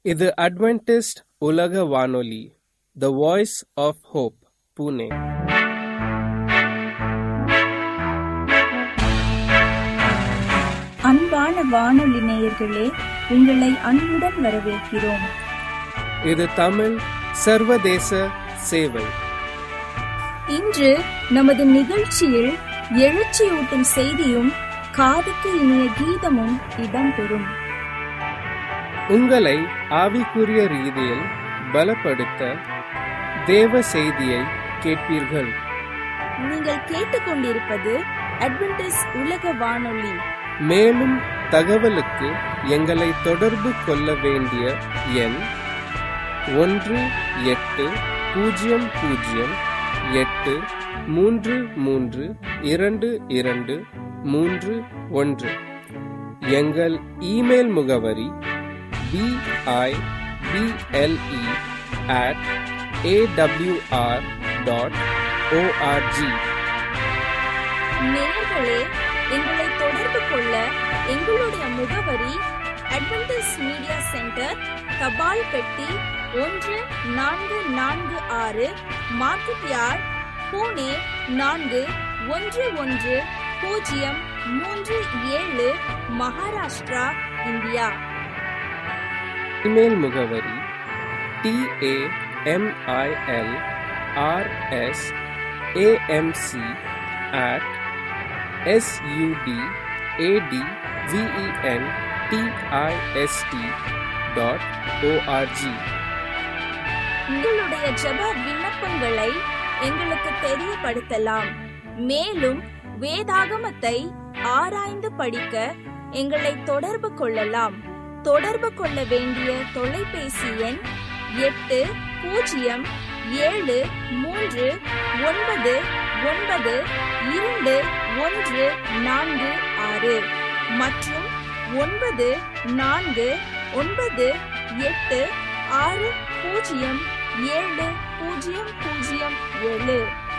இது அட்வென்டிஸ்ட் உலக வானொலி the voice of hope Pune அன்பான வானொலி நேயர்களே உங்களை அன்புடன் வரவேற்கிறோம் இது தமிழ் சர்வதேச சேவை இன்று நமது நிகழ்ச்சியில் எழுச்சியூட்டும் செய்தியும் காதுக்கு இனிய கீதமும் இடம்பெறும் உங்களை ஆவிக்குரிய ரீதியில் பலப்படுத்த தேவ செய்தியை கேட்பீர்கள் நீங்கள் கேட்டுக்கொண்டிருப்பது அட்வென்டிஸ் உலக வானொலி மேலும் தகவலுக்கு எங்களை தொடர்பு கொள்ள வேண்டிய எண் ஒன்று எட்டு பூஜ்ஜியம் பூஜ்ஜியம் எட்டு மூன்று மூன்று இரண்டு இரண்டு மூன்று ஒன்று எங்கள் இமெயில் முகவரி PIBLE at AWR dot ORG நேயர்களே எங்களை தொடர்பு கொள்ள எங்களுடைய முகவரி அட்வென்டிஸ் மீடியா சென்டர் தபால் பெட்டி ஒன்று நான்கு நான்கு ஆறு மார்க்கெட் யார்ட் பூனே நான்கு ஒன்று ஒன்று பூஜ்ஜியம் மூன்று ஏழு மகாராஷ்டிரா இந்தியா இமெயில் முகவரி TAMIL RS AMC at SUD AT VEN TIST dot ORG உங்களுடைய ஜெப விண்ணப்பங்களை எங்களுக்கு தெரியப்படுத்தலாம் மேலும் வேதாகமத்தை ஆராய்ந்து படிக்க எங்களை தொடர்பு கொள்ளலாம் தொடர்பு கொள்ள வேண்டிய தொலைபேசி எண் எட்டு பூஜ்ஜியம் ஏழு மூன்று ஒன்பது ஒன்பது இரண்டு ஒன்று நான்கு ஆறு மற்றும் ஒன்பது நான்கு ஒன்பது எட்டு ஆறு பூஜ்ஜியம் ஏழு பூஜ்ஜியம் பூஜ்ஜியம் ஏழு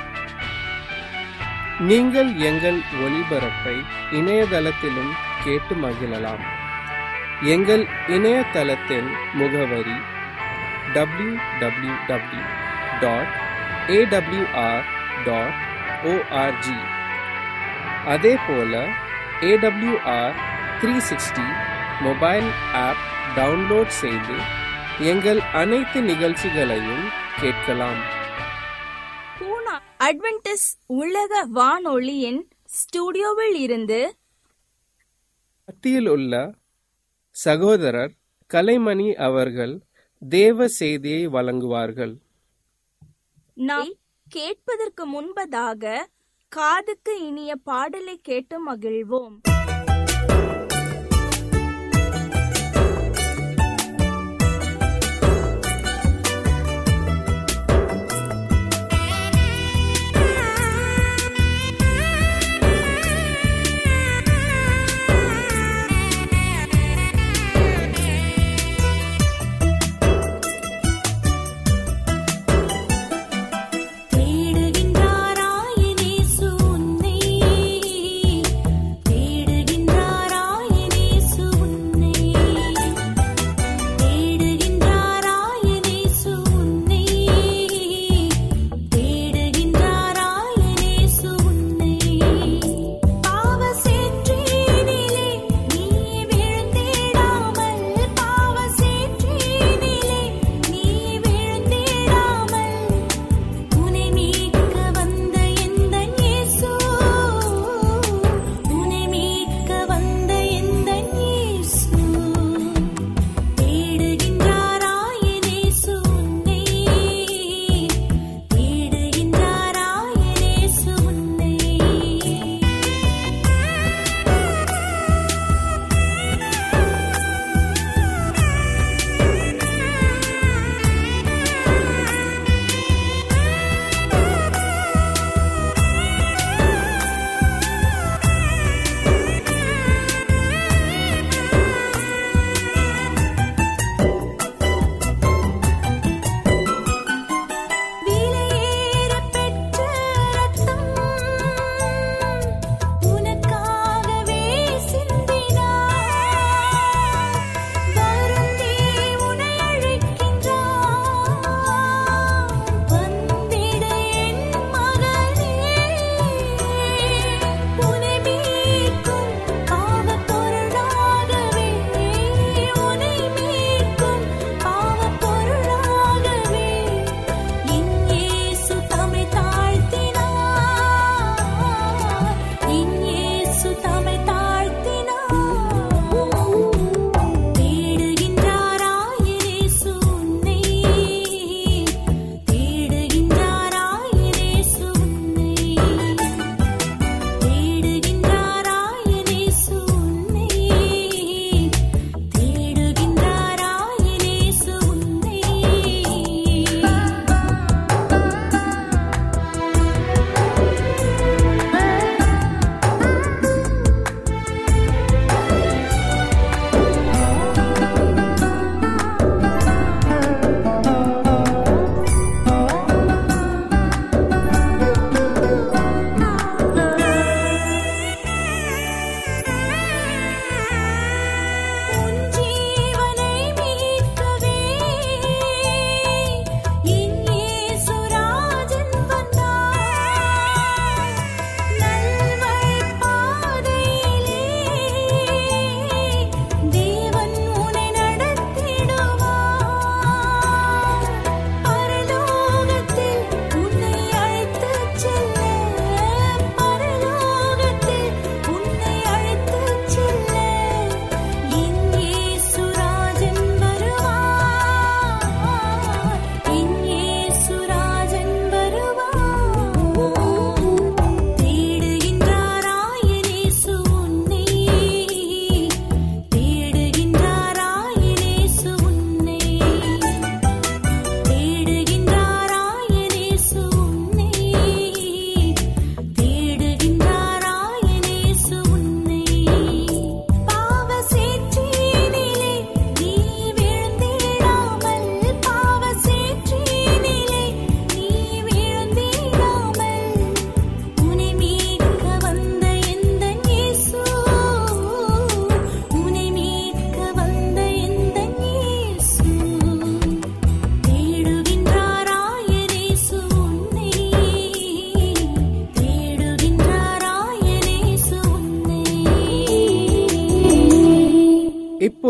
நீங்கள் எங்கள் ஒளிபரப்பை இணையதளத்திலும் கேட்டு மகிழலாம் எங்கள் இணையதளத்தின் முகவரி W W W dot AWR dot ORG அதே போல AWR three sixty mobile app download செய்து எங்கள் அனைத்து நிகழ்ச்சிகளையும் கேட்கலாம் பூனா அட்வென்டிஸ் உலக வானொலியின் ஸ்டுடியோவில் இருந்து மத்தியில் உள்ள சகோதரர் கலைமணி அவர்கள் தேவ செய்தியை வழங்குவார்கள் நாம் கேட்பதற்கு முன்பதாக காதுக்கு இனிய பாடலை கேட்டு மகிழ்வோம் தேடுகின்றாராயனேசு உன்னை தேடு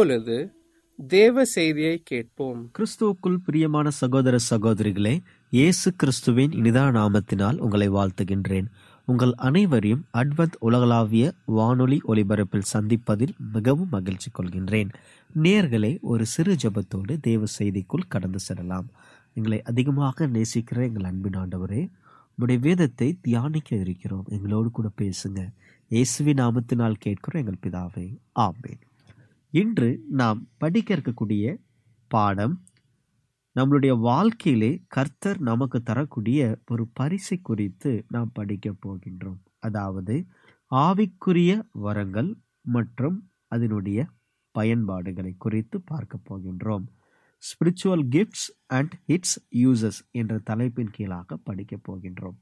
இப்பொழுது தேவ செய்தியை கேட்போம் கிறிஸ்துவுக்குள் பிரியமான சகோதர சகோதரிகளே இயேசு கிறிஸ்துவின் இனிதான நாமத்தினால் உங்களை வாழ்த்துகின்றேன் உங்கள் அனைவரையும் அட்வந்த் உலகளாவிய வானொலி ஒலிபரப்பில் சந்திப்பதில் மிகவும் மகிழ்ச்சி கொள்கின்றேன் நேர்களே ஒரு சிறு ஜெபத்தோடு தேவ செய்திக்குள் கடந்து செல்லலாம் எங்களை அதிகமாக நேசிக்கிற எங்கள் அன்பின் ஆண்டவரே உடைய வேதத்தை தியானிக்க இருக்கிறோம் எங்களோடு கூட பேசுங்க இயேசுவின் நாமத்தினால் கேட்கிறோம் எங்கள் பிதாவே ஆமேன் இன்று நாம் படிக்க இருக்கக்கூடிய பாடம் நம்மளுடைய வாழ்க்கையிலே கர்த்தர் நமக்கு தரக்கூடிய ஒரு பரிசை குறித்து நாம் படிக்க போகின்றோம் அதாவது ஆவிக்குரிய வரங்கள் மற்றும் அதனுடைய பயன்பாடுகளை குறித்து பார்க்க போகின்றோம் spiritual gifts and its uses என்ற தலைப்பின் கீழாக படிக்க போகின்றோம்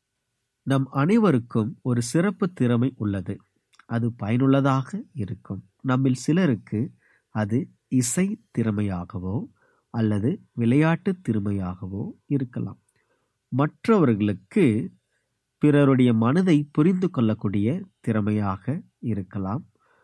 நம் அனைவருக்கும் ஒரு சிறப்பு திறமை உள்ளது அது பயனுள்ளதாக இருக்கும் நம்மில் சிலருக்கு அது இசை திறமையாகவோ அல்லது விளையாட்டு திறமையாகவோ இருக்கலாம் மற்றவர்களுக்கு பிறருடைய மனதை புரிந்து கொள்ளக்கூடிய திறமையாக இருக்கலாம்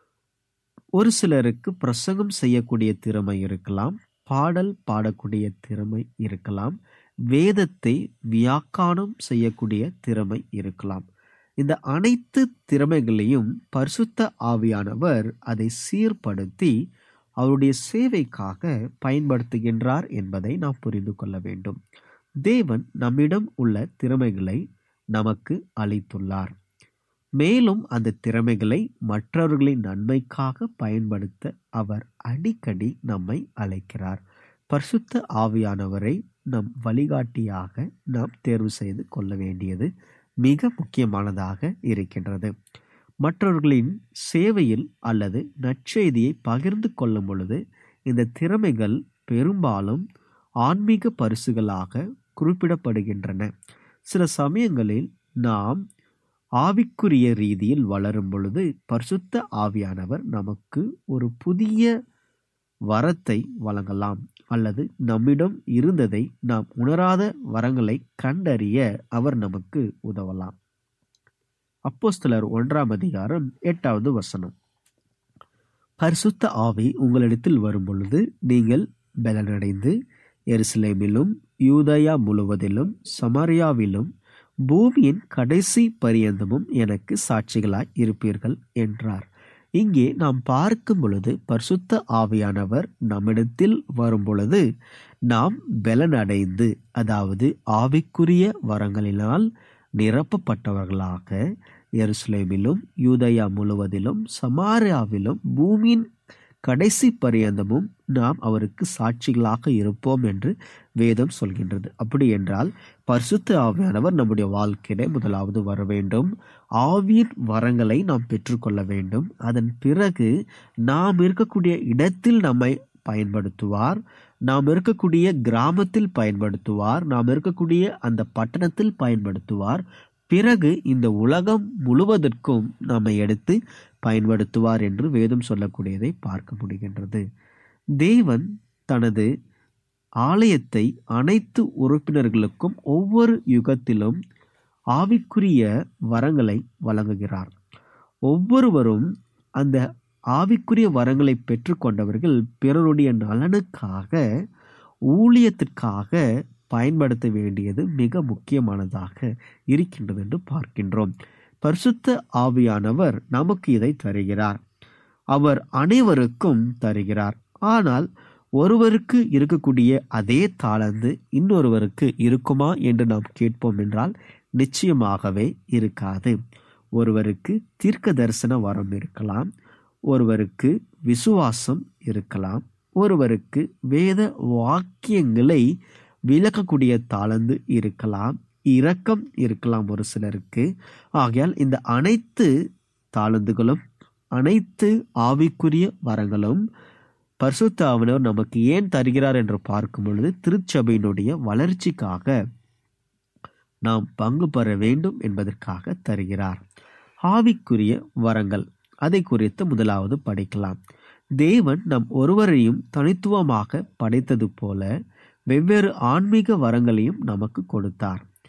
ஒரு சிலருக்கு பிரசங்கம் செய்யக்கூடிய திறமை இருக்கலாம் பாடல் பாடக்கூடிய திறமை இருக்கலாம் வேதத்தை வியாக்கானம் செய்யக்கூடிய திறமை இருக்கலாம் இந்த அனைத்து திறமைகளையும் பரிசுத்த ஆவியானவர் அதை சீர்படுத்தி அவருடைய சேவைக்காக பயன்படுத்துகின்றார் என்பதை நாம் புரிந்து கொள்ள வேண்டும் தேவன் நம்மிடம் உள்ள திறமைகளை நமக்கு அளித்துள்ளார் மேலும் அந்த திறமைகளை மற்றவர்களின் நன்மைக்காக பயன்படுத்த அவர் அடிக்கடி நம்மை அழைக்கிறார் பரிசுத்த ஆவியானவரை நம் வழிகாட்டியாக நாம் தேர்வு செய்து கொள்ள வேண்டியது மிக முக்கியமானதாக இருக்கின்றது மற்றவர்களின் சேவையில் அல்லது நற்செய்தியை பகிர்ந்து கொள்ளும் பொழுது இந்த திறமைகள் பெரும்பாலும் ஆன்மீக பரிசுகளாக குறிப்பிடப்படுகின்றன சில சமயங்களில் நாம் ஆவிக்குரிய ரீதியில் வளரும் பொழுது பரிசுத்த ஆவியானவர் நமக்கு ஒரு புதிய வரத்தை வழங்கலாம் அல்லது நம்மிடம் இருந்ததை நாம் உணராத வரங்களை கண்டறிய அவர் நமக்கு உதவலாம் அப்போஸ்தலர் ஒன்றாம் அதிகாரம் எட்டாவது வசனம் பரிசுத்த ஆவி உங்களிடத்தில் வரும் பொழுது நீங்கள் பலனடைந்து எருசலேமிலும் யூதயா முழுவதிலும் சமாரியாவிலும் பூமியின் கடைசி பரியந்தமும் எனக்கு சாட்சிகளாய் இருப்பீர்கள் என்றார் இங்கே நாம் பார்க்கும் பொழுது பரிசுத்த ஆவியானவர் நம்மிடத்தில் வரும் பொழுது நாம் பலனடைந்து அதாவது ஆவிக்குரிய வரங்களினால் நிரப்பப்பட்டவர்களாக எருசலேமிலும் யூதயா முழுவதிலும் சமாரியாவிலும் பூமியின் கடைசி பரியந்தமும் நாம் அவருக்கு சாட்சிகளாக இருப்போம் என்று வேதம் சொல்கின்றது அப்படி என்றால் பரிசுத்த ஆவியானவர் நம்முடைய வாழ்க்கையில முதலாவது வர வேண்டும் ஆவியின் வரங்களை நாம் பெற்றுக்கொள்ள வேண்டும் அதன் பிறகு நாம் இருக்கக்கூடிய இடத்தில் நம்மை பயன்படுத்துவார் நாம் இருக்கக்கூடிய கிராமத்தில் பயன்படுத்துவார் நாம் இருக்கக்கூடிய அந்த பட்டணத்தில் பயன்படுத்துவார் பிறகு இந்த உலகம் முழுவதற்கும் நம்மை எடுத்து பயன்படுத்துவார் என்று வேதம் சொல்லக்கூடியதை பார்க்க முடிகின்றது தேவன் தனது ஆலயத்தை அனைத்து உறுப்பினர்களுக்கும் ஒவ்வொரு யுகத்திலும் ஆவிக்குரிய வரங்களை வழங்குகிறார் ஒவ்வொருவரும் அந்த ஆவிக்குரிய வரங்களை பெற்றுக்கொண்டவர்கள் பிறருடைய நலனுக்காக ஊழியத்திற்காக பயன்படுத்த வேண்டியது மிக முக்கியமானதாக இருக்கின்றது என்று பார்க்கின்றோம் பரிசுத்த ஆவியானவர் நமக்கு இதை தருகிறார் அவர் அனைவருக்கும் தருகிறார் ஆனால் ஒருவருக்கு இருக்கக்கூடிய அதே தாளந்து இன்னொருவருக்கு இருக்குமா என்று நாம் கேட்போம் என்றால் நிச்சயமாகவே இருக்காது ஒருவருக்கு தீர்க்க தரிசன வரம் இருக்கலாம் ஒருவருக்கு விசுவாசம் இருக்கலாம் ஒருவருக்கு வேத வாக்கியங்களை விளக்கக்கூடிய தாளந்து இருக்கலாம் இரக்கம் இருக்கலாம் ஒரு சிலருக்கு ஆகையால் இந்த அனைத்து தாளந்துகளும் அனைத்து ஆவிக்குரிய வரங்களும் பரிசுத்த ஆவினர் நமக்கு ஏன் தருகிறார் என்று பார்க்கும் பொழுது திருச்சபையினுடைய வளர்ச்சிக்காக நாம் பங்கு பெற வேண்டும் என்பதற்காக தருகிறார் ஆவிக்குரிய வரங்கள் அதை குறித்து முதலாவது படிக்கலாம் தேவன் நம் ஒருவரையும் தனித்துவமாக படைத்தது போல வெவ்வேறு ஆன்மீக வரங்களையும் நமக்கு கொடுத்தார்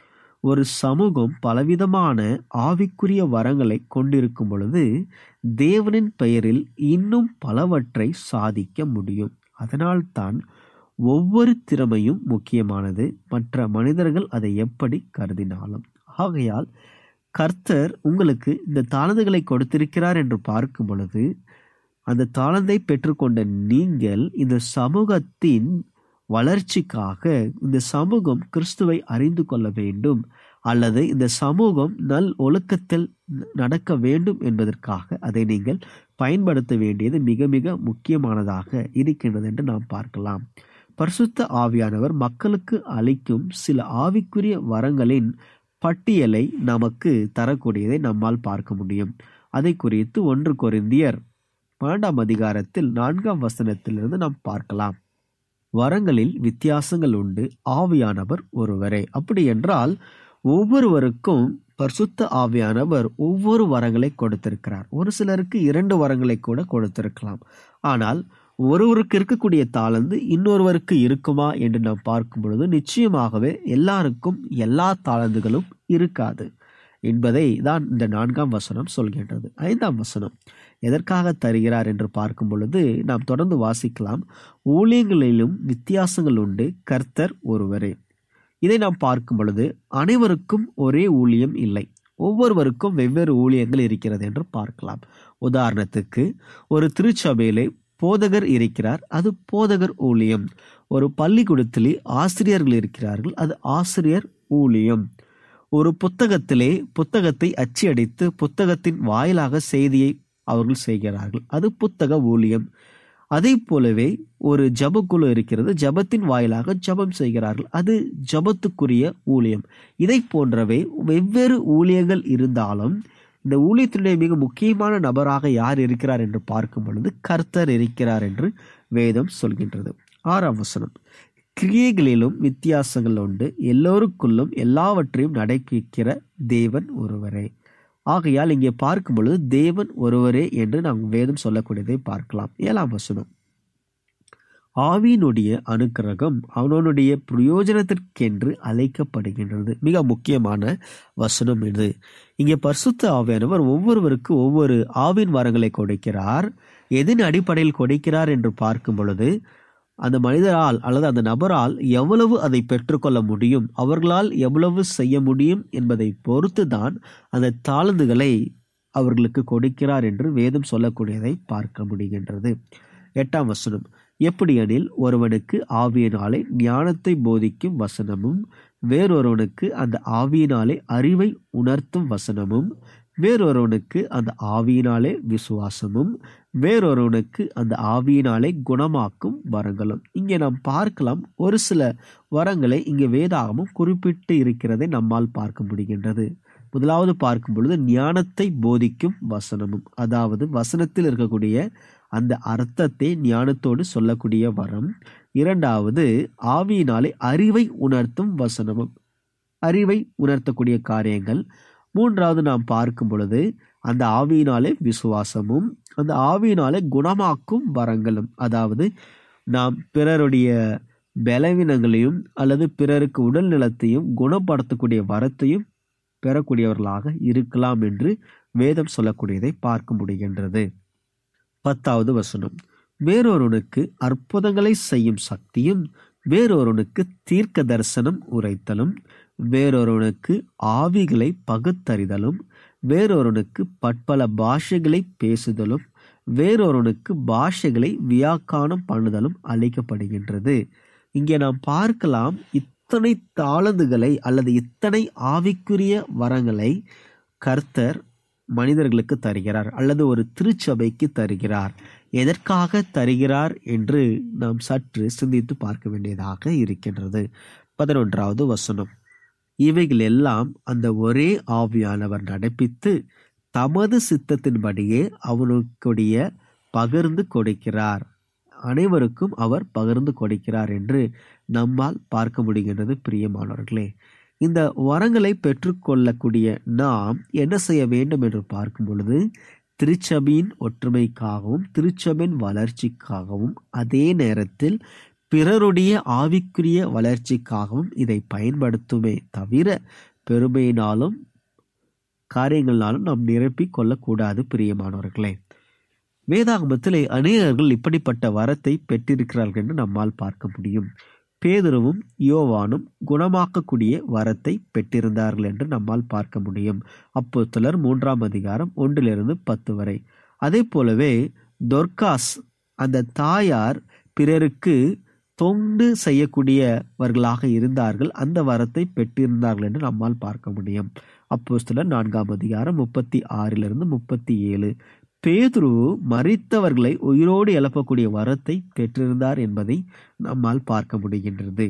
ஒரு சமூகம் பலவிதமான ஆவிக்குரிய வரங்களை கொண்டிருக்கும் பொழுது தேவனின் பெயரில் இன்னும் பலவற்றை சாதிக்க முடியும் அதனால்தான் ஒவ்வொரு திறமையும் முக்கியமானது மற்ற மனிதர்கள் அதை எப்படி கருதினாலும் ஆகையால் கர்த்தர் உங்களுக்கு இந்த தாளந்துகளை கொடுத்திருக்கிறார் என்று பார்க்கும் பொழுது அந்த தாளந்தை பெற்றுக்கொண்ட நீங்கள் இந்த சமூகத்தின் வளர்ச்சிக்காக இந்த சமூகம் கிறிஸ்துவை அறிந்து கொள்ள வேண்டும் அல்லது இந்த சமூகம் நல் ஒழுக்கத்தில் நடக்க வேண்டும் என்பதற்காக அதை நீங்கள் பயன்படுத்த வேண்டியது மிக மிக முக்கியமானதாக இருக்கின்றது என்று நாம் பார்க்கலாம் பரிசுத்த ஆவியானவர் மக்களுக்கு அளிக்கும் சில ஆவிக்குரிய வரங்களின் பட்டியலை நமக்கு தரக்கூடியதை நம்மால் பார்க்க முடியும் அதை குறித்து ஒன்று கொரிந்தியர் பன்னெண்டாம் அதிகாரத்தில் நான்காம் வசனத்திலிருந்து நாம் பார்க்கலாம் வரங்களில் வித்தியாசங்கள் உண்டு ஆவியானவர் ஒருவரே அப்படி என்றால் ஒவ்வொருவருக்கும் பரிசுத்த ஆவியானவர் ஒவ்வொரு வரங்களை கொடுத்திருக்கிறார் ஒரு சிலருக்கு இரண்டு வரங்களை கூட கொடுத்திருக்கலாம் ஆனால் ஒருவருக்கு இருக்கக்கூடிய தாளந்து இன்னொருவருக்கு இருக்குமா என்று நாம் பார்க்கும் பொழுது நிச்சயமாகவே எல்லாருக்கும் எல்லா தாளந்துகளும் இருக்காது என்பதை தான் இந்த நான்காம் வசனம் சொல்கின்றது ஐந்தாம் வசனம் எதற்காக தருகிறார் என்று பார்க்கும் பொழுது நாம் தொடர்ந்து வாசிக்கலாம் ஊழியங்களிலும் வித்தியாசங்கள் உண்டு கர்த்தர் ஒருவரே இதை நாம் பார்க்கும் பொழுது அனைவருக்கும் ஒரே ஊழியம் இல்லை ஒவ்வொருவருக்கும் வெவ்வேறு ஊழியங்கள் இருக்கிறது என்று பார்க்கலாம் உதாரணத்துக்கு ஒரு திருச்சபையிலே போதகர் இருக்கிறார் அது போதகர் ஊழியம் ஒரு பள்ளிக்கூடத்திலே ஆசிரியர்கள் இருக்கிறார்கள் அது ஆசிரியர் ஊழியம் ஒரு புத்தகத்திலே புத்தகத்தை அச்சியடித்து புத்தகத்தின் வாயிலாக செய்தியை அவர்கள் செய்கிறார்கள் அது புத்தக ஊழியம் அதே போலவே ஒரு ஜபக்குழு இருக்கிறது ஜபத்தின் வாயிலாக ஜபம் செய்கிறார்கள் அது ஜபத்துக்குரிய ஊழியம் இதை போன்றவை வெவ்வேறு ஊழியங்கள் இருந்தாலும் இந்த ஊழியத்தினுடைய மிக முக்கியமான நபராக யார் இருக்கிறார் என்று பார்க்கும் பொழுது கர்த்தர் இருக்கிறார் என்று வேதம் சொல்கின்றது ஆறாம் வசனம் கிரியைகளிலும் வித்தியாசங்கள் உண்டு எல்லோருக்குள்ளும் எல்லாவற்றையும் நடக்கிற தேவன் ஒருவரே ஆகையால் இங்கே பார்க்கும் பொழுது தேவன் ஒருவரே என்று நாம் வேதம் சொல்லக்கூடியதை பார்க்கலாம் ஏழாம் வசனம் ஆவியினுடைய அனுக்கிரகம் அவனுடைய பிரயோஜனத்திற்கென்று அழைக்கப்படுகின்றது மிக முக்கியமான வசனம் இது இங்கே பரிசுத்த ஆவியானவர் ஒவ்வொருவருக்கு ஒவ்வொரு ஆவின் வரங்களை கொடுக்கிறார் எதன் அடிப்படையில் கொடுக்கிறார் என்று பார்க்கும் பொழுது அந்த மனிதரால் அல்லது அந்த நபரால் எவ்வளவு அதை பெற்றுக்கொள்ள முடியும் அவர்களால் எவ்வளவு செய்ய முடியும் என்பதை பொறுத்து தான் அந்த தாளந்துகளை அவர்களுக்கு கொடுக்கிறார் என்று வேதம் சொல்லக்கூடியதை பார்க்க முடிகின்றது எட்டாம் வசனம் எப்படியெனில் ஒருவனுக்கு ஆவியினாலே ஞானத்தை போதிக்கும் வசனமும் வேறொருவனுக்கு அந்த ஆவியினாலே அறிவை உணர்த்தும் வசனமும் வேறொருவனுக்கு அந்த ஆவியினாலே விசுவாசமும் வேறொருவனுக்கு அந்த ஆவியினாலே குணமாக்கும் வரங்களும் இங்கே நாம் பார்க்கலாம் ஒரு சில வரங்களை இங்கே வேதாகமும் குறிப்பிட்டு இருக்கிறதை நம்மால் பார்க்க முடிகின்றது முதலாவது பார்க்கும் பொழுது ஞானத்தை போதிக்கும் வசனமும் அதாவது வசனத்தில் இருக்கக்கூடிய அந்த அர்த்தத்தை ஞானத்தோடு சொல்லக்கூடிய வரம் இரண்டாவது ஆவியினாலே அறிவை உணர்த்தும் வசனமும் அறிவை உணர்த்தக்கூடிய காரியங்கள் மூன்றாவது நாம் பார்க்கும் பொழுது அந்த ஆவியினாலே விசுவாசமும் அந்த ஆவியினாலே குணமாக்கும் வரங்களும் அதாவது நாம் பிறருடைய பலவீனங்களையும் அல்லது பிறருக்கு உடல் நலத்தையும் குணப்படுத்தக்கூடிய வரத்தையும் பெறக்கூடியவர்களாக இருக்கலாம் என்று வேதம் சொல்லக்கூடியதை பார்க்க முடிகின்றது பத்தாவது வசனம் வேறொருவனுக்கு அற்புதங்களை செய்யும் சக்தியும் வேறொருவனுக்கு தீர்க்க தரிசனம் உரைத்தலும் வேறொருவனுக்கு ஆவிகளை பகுத்தறிதலும் வேறொருவனுக்கு பற்பல பாஷைகளை பேசுதலும் வேறொருவனுக்கு பாஷைகளை வியாக்கானம் பண்ணுதலும் அளிக்கப்படுகின்றது இங்கே நாம் பார்க்கலாம் இத்தனை தாளந்துகளை அல்லது இத்தனை ஆவிக்குரிய வரங்களை கர்த்தர் மனிதர்களுக்கு தருகிறார் அல்லது ஒரு திருச்சபைக்கு தருகிறார் எதற்காக தருகிறார் என்று நாம் சற்று சிந்தித்து பார்க்க வேண்டியதாக இருக்கின்றது பதினொன்றாவது வசனம் இவைகள் எல்லாம் அந்த ஒரே ஆவியானவர் நடப்பித்து தமது சித்தத்தின்படியே அவனுக்குடைய பகிர்ந்து கொடுக்கிறார் அனைவருக்கும் அவர் பகிர்ந்து கொடுக்கிறார் என்று நம்மால் பார்க்க முடிகின்றது பிரியமானவர்களே இந்த வரங்களை பெற்றுக்கொள்ளக்கூடிய நாம் என்ன செய்ய வேண்டும் என்று பார்க்கும் பொழுது திருச்சபையின் ஒற்றுமைக்காகவும் திருச்சபையின் வளர்ச்சிக்காகவும் அதே நேரத்தில் பிறருடைய ஆவிக்குரிய வளர்ச்சிக்காகவும் இதை பயன்படுத்துமே தவிர பெருமையினாலும் காரியங்களாலும் நாம் நிரப்பிக் கொள்ளக்கூடாது பிரியமானவர்களே வேதாகமத்திலே அநேகர்கள் இப்படிப்பட்ட வரத்தை பெற்றிருக்கிறார்கள் என்று நம்மால் பார்க்க முடியும் பேதுருவும் யோவானும் குணமாக்கக்கூடிய வரத்தை பெற்றிருந்தார்கள் என்று நம்மால் பார்க்க முடியும் அப்போஸ்தலர் மூன்றாம் அதிகாரம் ஒன்றிலிருந்து பத்து வரை அதே போலவே தொர்காஸ் அந்த தாயார் பிறருக்கு தொண்டு செய்யக்கூடியவர்களாக இருந்தார்கள் அந்த வரத்தை பெற்றிருந்தார்கள் என்று நம்மால் பார்க்க முடியும் அப்போஸ்தலர் நான்காம் அதிகாரம் முப்பத்தி ஆறிலிருந்து முப்பத்தி ஏழு பேதுரு மறித்தவர்களை உயிரோடு எழுப்பக்கூடிய வரத்தை பெற்றிருந்தார் என்பதை நம்மால் பார்க்க முடிகின்றது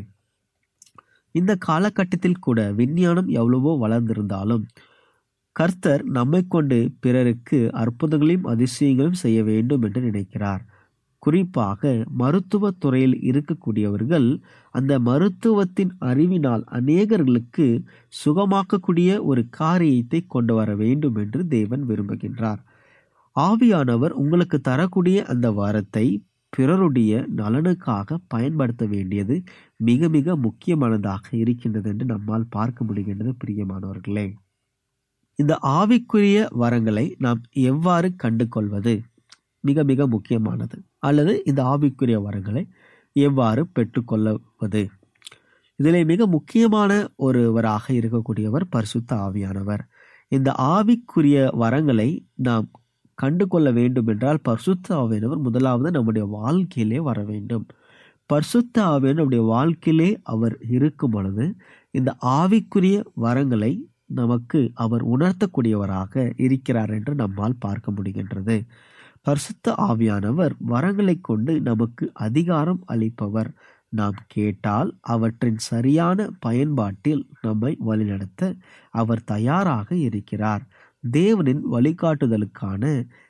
இந்த காலகட்டத்தில் கூட விஞ்ஞானம் எவ்வளவோ வளர்ந்திருந்தாலும் கர்த்தர் நம்மை கொண்டு பிறருக்கு அற்புதங்களையும் அதிசயங்களையும் செய்ய வேண்டும் என்று நினைக்கிறார் குறிப்பாக மருத்துவ துறையில் இருக்கக்கூடியவர்கள் அந்த மருத்துவத்தின் அறிவினால் அநேகர்களுக்கு சுகமாக்கக்கூடிய ஒரு காரியத்தை கொண்டு வர வேண்டும் என்று தேவன் விரும்புகின்றார் ஆவியானவர் உங்களுக்கு தரக்கூடிய அந்த வரத்தை பிறருடைய நலனுக்காக பயன்படுத்த வேண்டியது மிக மிக முக்கியமானதாக இருக்கின்றது என்று நம்மால் பார்க்க முடிகின்றது பிரியமானவர்களே இந்த ஆவிக்குரிய வரங்களை நாம் எவ்வாறு கண்டு கொள்வது மிக மிக முக்கியமானது அல்லது இந்த ஆவிக்குரிய வரங்களை எவ்வாறு பெற்றுக்கொள்வது இதில் மிக முக்கியமான ஒருவராக இருக்கக்கூடியவர் பரிசுத்த ஆவியானவர் இந்த ஆவிக்குரிய வரங்களை நாம் கண்டு கொள்ள வேண்டும் என்றால் பரிசுத்த ஆவியானவர் முதலாவது நம்முடைய வாழ்க்கையிலே வர வேண்டும் பரிசுத்த ஆவியான நம்முடைய வாழ்க்கையிலே அவர் இருக்கும் பொழுது இந்த ஆவிக்குரிய வரங்களை நமக்கு அவர் உணர்த்தக்கூடியவராக இருக்கிறார் என்று நம்மால் பார்க்க முடிகின்றது பரிசுத்த ஆவியானவர் வரங்களை கொண்டு நமக்கு அதிகாரம் அளிப்பவர் நாம் கேட்டால் அவற்றின் சரியான பயன்பாட்டில் நம்மை வழிநடத்த அவர் தயாராக இருக்கிறார் தேவனின் வழிகாட்டுதலுக்கான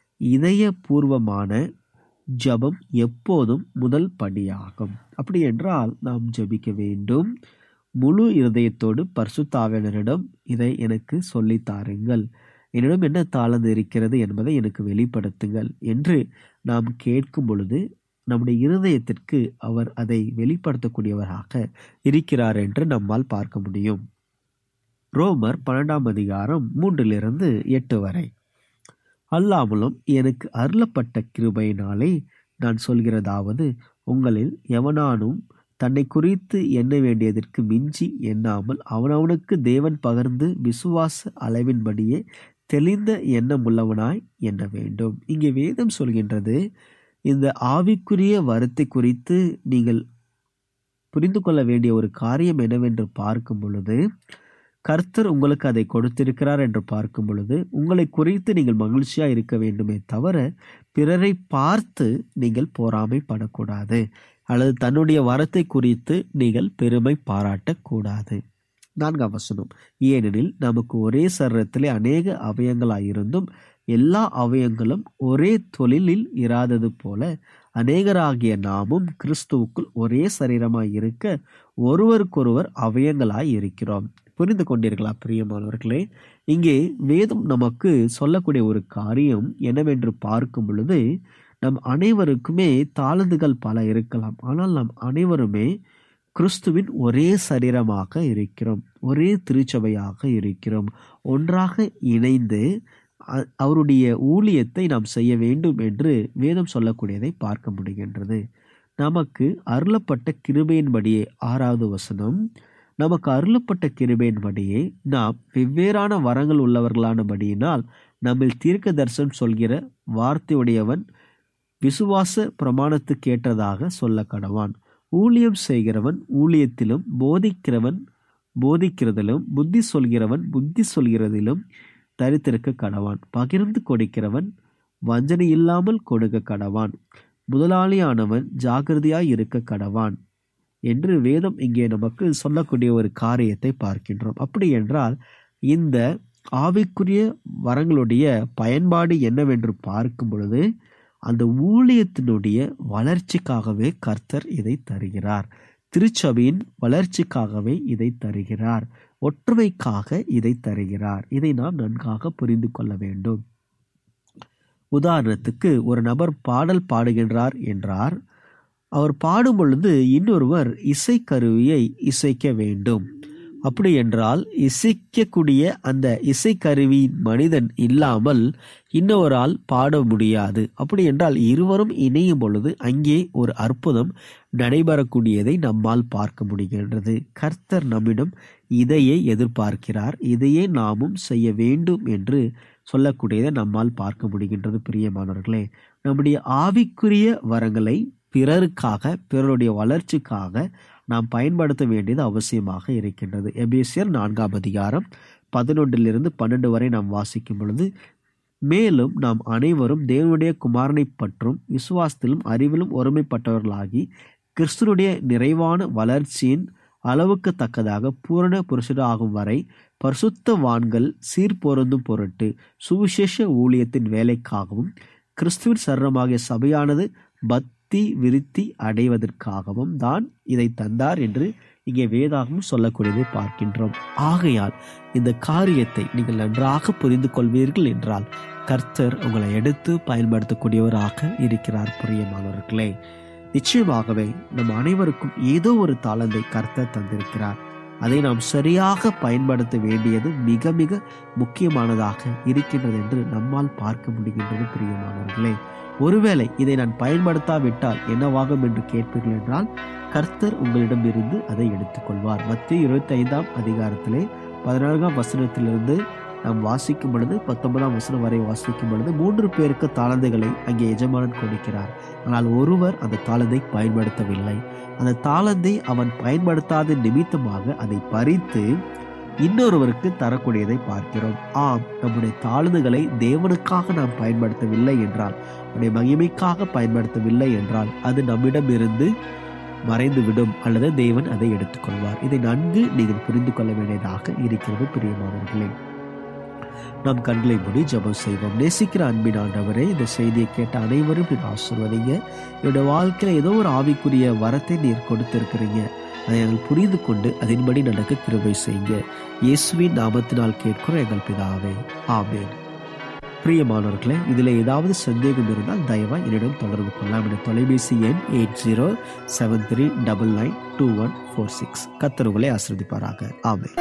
இதயபூர்வமான ஜபம் எப்போதும் முதல் படியாகும் அப்படி என்றால் நாம் ஜபிக்க வேண்டும் முழு இருதயத்தோடு பரிசுத்தாவினரிடம் இதை எனக்கு சொல்லி தாருங்கள் என்னிடம் என்ன தாளந்து இருக்கிறது என்பதை எனக்கு வெளிப்படுத்துங்கள் என்று நாம் கேட்கும் பொழுது நம்முடைய இருதயத்திற்கு அவர் அதை வெளிப்படுத்தக்கூடியவராக இருக்கிறார் என்று நம்மால் பார்க்க முடியும் ரோமர் பன்னெண்டாம் அதிகாரம் மூன்றிலிருந்து எட்டு வரை அல்லாமலும் எனக்கு அருளப்பட்ட கிருபையினாலே நான் சொல்கிறதாவது உங்களில் எவனானும் தன்னை குறித்து எண்ண வேண்டியதற்கு மிஞ்சி எண்ணாமல் அவனவனுக்கு தேவன் பகர்ந்து விசுவாச அளவின்படியே தெளிந்த எண்ணமுள்ளவனாய் எண்ண வேண்டும் இங்கே வேதம் சொல்கின்றது இந்த ஆவிக்குரிய வரத்தை குறித்து நீங்கள் புரிந்து கொள்ள வேண்டிய ஒரு காரியம் என்னவென்று பார்க்கும் பொழுது கர்த்தர் உங்களுக்கு அதை கொடுத்திருக்கிறார் என்று பார்க்கும் பொழுது உங்களை குறித்து நீங்கள் மகிழ்ச்சியா இருக்க வேண்டுமே தவிர பிறரை பார்த்து நீங்கள் பொறாமைப்படக்கூடாது அல்லது தன்னுடைய வரத்தை குறித்து நீங்கள் பெருமை பாராட்டக்கூடாது நான்காம் வசனம் ஏனெனில் நமக்கு ஒரே சரீரத்திலே அநேக அவயங்களாயிருந்தும் எல்லா அவயங்களும் ஒரே தொழிலில் இராதது போல அநேகராகிய நாமும் கிறிஸ்துவுக்குள் ஒரே சரீரமாய் இருக்க ஒருவருக்கொருவர் அவயங்களாய் இருக்கிறோம் புரிந்து கொண்டீர்களா பிரியமானவர்களே இங்கே வேதம் நமக்கு சொல்லக்கூடிய ஒரு காரியம் என்னவென்று பார்க்கும் பொழுது நம் அனைவருக்குமே தாளந்துகள் பல இருக்கலாம் ஆனால் நம் அனைவருமே கிறிஸ்துவின் ஒரே சரீரமாக இருக்கிறோம் ஒரே திருச்சபையாக இருக்கிறோம் ஒன்றாக இணைந்து அவருடைய ஊழியத்தை நாம் செய்ய வேண்டும் என்று வேதம் சொல்லக்கூடியதை பார்க்க முடிகின்றது நமக்கு அருளப்பட்ட கிருபையின்படியே ஆறாவது வசனம் நமக்கு அருளப்பட்ட கிருபையின்படியே நாம் வெவ்வேறான வரங்கள் உள்ளவர்களானபடியினால் நம்மில் தீர்க்க தரிசனம் சொல்கிற வார்த்தையுடையவன் விசுவாச பிரமாணத்துக்கேற்றதாக சொல்ல கடவான் ஊழியம் செய்கிறவன் ஊழியத்திலும் போதிக்கிறவன் போதிக்கிறதிலும் புத்தி சொல்கிறவன் புத்தி சொல்கிறதிலும் தரித்திருக்க கடவான் பகிர்ந்து கொடுக்கிறவன் வஞ்சனை இல்லாமல் கொடுக்க கடவான் முதலாளியானவன் ஜாகிரதையாய் இருக்க கடவான் என்று வேதம் இங்கே நமக்கு சொல்லக்கூடிய ஒரு காரியத்தை பார்க்கின்றோம் அப்படி என்றால் இந்த ஆவிக்குரிய வரங்களுடைய பயன்பாடு என்னவென்று பார்க்கும் பொழுது அந்த ஊழியத்தினுடைய வளர்ச்சிக்காகவே கர்த்தர் இதை தருகிறார் திருச்சபையின் வளர்ச்சிக்காகவே இதை தருகிறார் ஒற்றுமைக்காக இதை தருகிறார் இதை நாம் நன்காக புரிந்து கொள்ள வேண்டும் உதாரணத்துக்கு ஒரு நபர் பாடல் பாடுகின்றார் என்றார் அவர் பாடும் பொழுது இன்னொருவர் இசைக்கருவியை இசைக்க வேண்டும் அப்படி என்றால் இசைக்கக்கூடிய அந்த இசைக்கருவியின் மனிதன் இல்லாமல் இன்னொரு ஆள் பாட முடியாது அப்படி என்றால் இருவரும் இணையும் பொழுது அங்கே ஒரு அற்புதம் நடைபெறக்கூடியதை நம்மால் பார்க்க முடிகின்றது கர்த்தர் நம்மிடம் இதையே எதிர்பார்க்கிறார் இதையே நாமும் செய்ய வேண்டும் என்று சொல்லக்கூடியதை நம்மால் பார்க்க முடிகின்றது பிரியமானவர்களே நம்முடைய ஆவிக்குரிய வரங்களை பிறருக்காக பிறருடைய வளர்ச்சிக்காக நாம் பயன்படுத்த வேண்டியது அவசியமாக இருக்கின்றது எபேசியர் நான்காம் அதிகாரம் பதினொன்றிலிருந்து பன்னெண்டு வரை நாம் வாசிக்கும் பொழுது மேலும் நாம் அனைவரும் தேவனுடைய குமாரனை பற்றும் விசுவாசத்திலும் அறிவிலும் ஒருமைப்பட்டவர்களாகி கிறிஸ்துனுடைய நிறைவான வளர்ச்சியின் அளவுக்கு தக்கதாக பூரண புருஷராகும் வரை பரிசுத்தவான்கள் சீர்பொருந்தும் பொருட்டு சுவிசேஷ ஊழியத்தின் வேலைக்காகவும் கிறிஸ்துவின் சரமாகிய சபையானது பக்தி விருத்தி அடைவதற்காகவும் தான் இதை தந்தார் என்று இங்கே வேதாகவும் சொல்லக்கூடியதை பார்க்கின்றோம் ஆகையால் இந்த காரியத்தை நீங்கள் நன்றாக புரிந்து கொள்வீர்கள் என்றால் கர்த்தர் உங்களை எடுத்து பயன்படுத்தக்கூடியவராக இருக்கிறார் பிரியமானவர்களே நிச்சயமாகவே நம் அனைவருக்கும் ஏதோ ஒரு தாளந்தை கர்த்தர் தந்திருக்கிறார் அதை நாம் சரியாக பயன்படுத்த வேண்டியது மிக மிக முக்கியமானதாக இருக்கின்றது என்று நம்மால் பார்க்க முடிகின்றது பிரியமானவர்களே ஒருவேளை இதை நான் பயன்படுத்தாவிட்டால் என்னவாகும் என்று கேட்பீர்கள் என்றால் கர்த்தர் உங்களிடமிருந்து அதை எடுத்துக்கொள்வார் மத்திய இருபத்தி ஐந்தாம் அதிகாரத்திலே பதினான்காம் வசனத்திலிருந்து நாம் வாசிக்கும் பொழுது பத்தொன்பதாம் வசனம் வரை வாசிக்கும் பொழுது மூன்று பேருக்கு தாளந்தைகளை அங்கே எஜமானன் கொடுக்கிறார் ஆனால் ஒருவர் அந்த தாளந்தை பயன்படுத்தவில்லை அந்த தாளந்தை அவன் பயன்படுத்தாத நிமித்தமாக அதை பறித்து இன்னொருவருக்கு தரக்கூடியதை பார்க்கிறோம் ஆம் நம்முடைய தாழ்ந்துகளை தேவனுக்காக நாம் பயன்படுத்தவில்லை என்றால் நம்முடைய மகிமைக்காக பயன்படுத்தவில்லை என்றால் அது நம்மிடமிருந்து மறைந்துவிடும் அல்லது தேவன் அதை எடுத்துக்கொள்வார் இதை நன்கு நீங்கள் புரிந்து கொள்ள வேண்டியதாக இருக்கிறது பிரியமானவர்களே நாம் கண்களை மூடி ஜெபம் செய்வோம் நேசிக்கிற அன்பின் ஆண்டவரே இந்த செய்தியை கேட்ட அனைவரும் நீர் ஆசிர்வதிங்க என்னுடைய வாழ்க்கையில ஏதோ ஒரு ஆவிக்குரிய வரத்தை நீர் கொடுத்திருக்கிறீங்க அதை நாங்கள் புரிந்து கொண்டு அதன்படி நடக்க கிருபை செய்யுங்க இயேசுவின் நாமத்தினால் கேட்கிற எங்கள் பிதாவே ஆமென் பிரியமானவர்களே இதில் ஏதாவது சந்தேகம் இருந்தால் தயவா என்னிடம் தொடர்பு கொள்ளலாம் என்ற தொலைபேசி எண் eight zero seven three double nine two one four six கத்தருகளை ஆசிர்வதிப்பாராக ஆமென்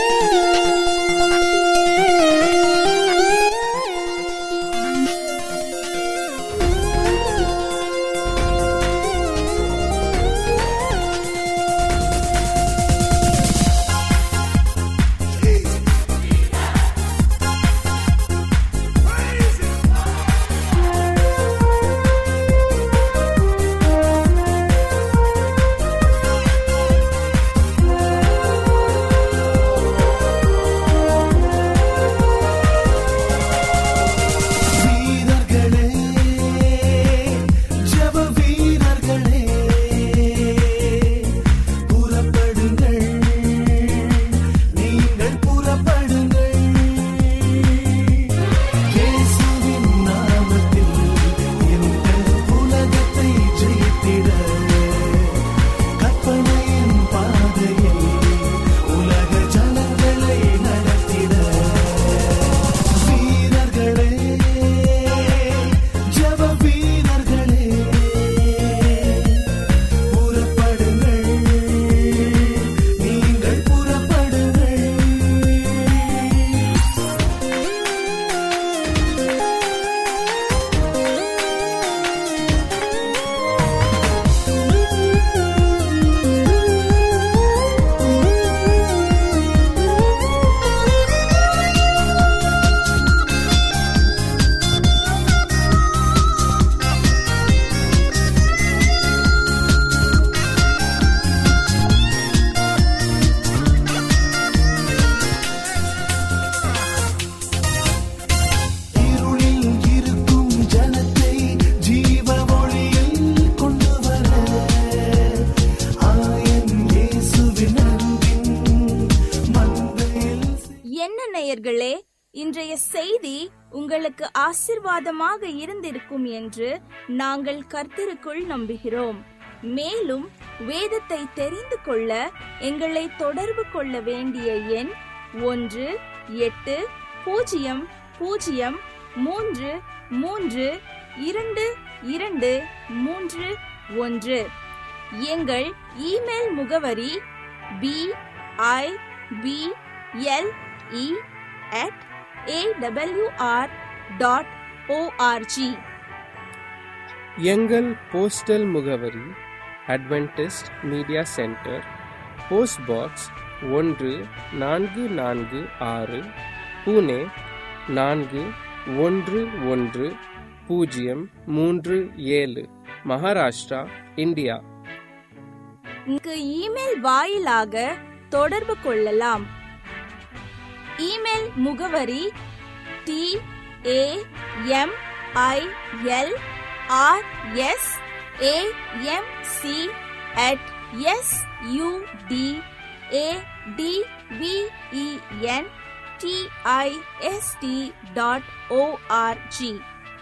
வீரர்களே ஜெப வீரர்களே புறப்படுங்கள் நீங்கள் புறப்படுங்கள் இயேசுவின் நாமத்தில் இந்த உலகத்தை ஜெயித்திட கற்பனையின் பாதையில் உலக ஜனங்களை நடத்திட வீரர்களே ஜெப வீரர்களே புறப்படுங்கள் நீங்கள் புறப்படுங்கள் இருளில் இருக்கும் ஜனத்தை ஜீவ ஒளியில் கொண்டு வர ஆயன் இயேசுவின் அன்பின் மந்தையில் என்ன நேயர்களே இன்றைய செய்தி உங்களுக்கு ஆசிர்வாதமாக இருந்திருக்கும் என்று நாங்கள் கர்த்தருக்குள் நம்புகிறோம் மேலும் வேதத்தை தெரிந்து கொள்ள எங்களை தொடர்பு கொள்ள வேண்டிய எண் ஒன்று எட்டு பூஜ்ஜியம் பூஜ்ஜியம் மூன்று மூன்று இரண்டு இரண்டு மூன்று ஒன்று எங்கள் இமெயில் முகவரி P I B L E at AWR dot ORG எங்கள் போஸ்டல் முகவரி Adventist media centre post box ஒன்று நான்கு நான்கு ஆறு புனே நான்கு ஒன்று ஒன்று பூஜ்ஜியம் மூன்று ஏழு மகாராஷ்டிரா இந்தியா இங்கு இமெயில் வாயிலாக தொடர்பு கொள்ளலாம் இமெயில் முகவரி T A M I L R S A M C at S U D A T V E N T I S T dot ORG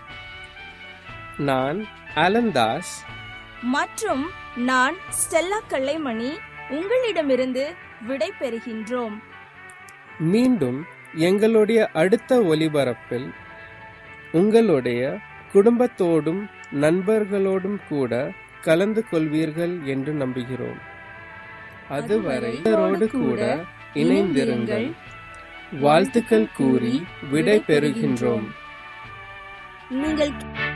நான் அலந்தாஸ் மற்றும் நான் ஸ்டெல்லா கல்லைமணி உங்களிடமிருந்து விடை பெறுகின்றோம் மீண்டும் எங்களுடைய அடுத்த ஒலிபரப்பில் உங்களுடைய குடும்பத்தோடும் நண்பர்களோடும் கூட கலந்து கொள்வீர்கள் என்று நம்புகிறோம் அதுவரை இவரோடு கூட இணைந்திருங்கள் வாழ்த்துக்கள் கூறி விடை பெறுகின்றோம் நீங்கள்